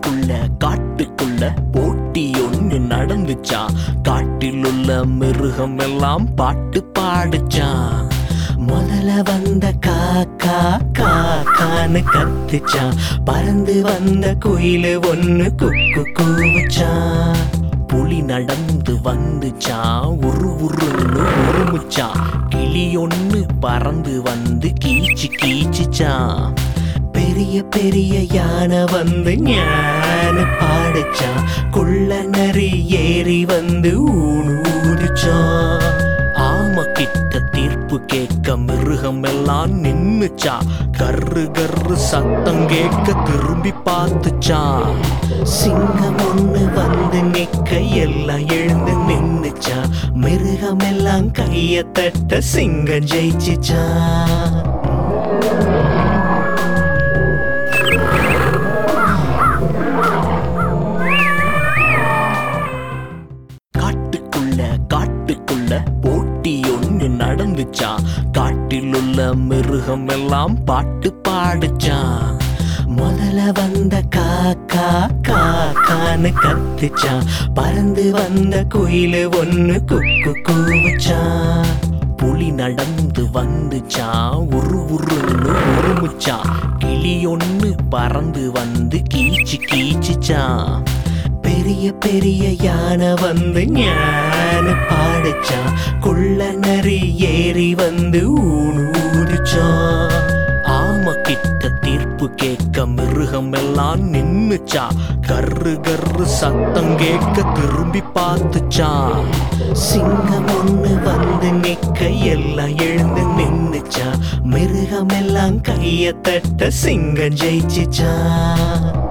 காட்டுக்குள்ள காட்டுக்குள்ள போட்டி ஒண்ணு நடந்துச்சா காட்டில் உள்ள மிருகம் எல்லாம் பாட்டு பாடுச்சான் முதல்ல வந்த காக்கா காக்கான்னு கத்துச்சான் பறந்து வந்த குயிலு ஒண்ணு குக்கு கூவுச்சான் புலி நடந்து வந்துச்சான் உரு உருன்னு உருமுச்சான் கிளி ஒண்ணு பறந்து வந்து கீச்சு கீச்சுச்சான் பெரிய பெரிய யானை வந்து ஞான பாடுச்சான் குள்ள நரி ஏறி வந்து ஊனு ஊதுச்சான் ஆம கிட்ட தீர்ப்பு கேட்க மிருகம் எல்லாம் நின்னுச்சா கர்ரு கர்ரு சத்தம் கேட்க திரும்பி பார்த்துச்சான் சிங்கம் ஒண்ணு வந்து நிக்க எல்லாம் எழுந்து நின்னுச்சா மிருகம் எல்லாம் கைய தட்ட சிங்கம் ஜெயிச்சுச்சான் காட்டுக்குள்ள காட்டுக்குள்ள போட்டி ஒண்ணு நடந்துச்சா காட்டில் உள்ள மிருகம் எல்லாம் பாட்டு பாடுச்சான் முதல்ல வந்த காக்கா காக்கான்னு கத்துச்சான் பறந்து வந்த குயிலு ஒண்ணு குக்கு கூவுச்சான் புலி நடந்து வந்துச்சான் உரு உருன்னு உருமுச்சான் கிளி ஒண்ணு பறந்து வந்து கீச்சு கீச்சுச்சான் பெரிய பெரிய யானை வந்து ஞான பாடுச்சான் குள்ள நரி ஏறி வந்து ஊனு ஊதுச்சான் ஆம கிட்ட தீர்ப்பு கேட்க மிருகம் எல்லாம் நின்னுச்சா கர்ரு கர்ரு சத்தம் கேட்க திரும்பி பார்த்துச்சான் சிங்கம் ஒண்ணு வந்து நிக்க எல்லாம் எழுந்து நின்னுச்சா மிருகம் எல்லாம் கைய தட்ட சிங்கம் ஜெயிச்சுச்சான்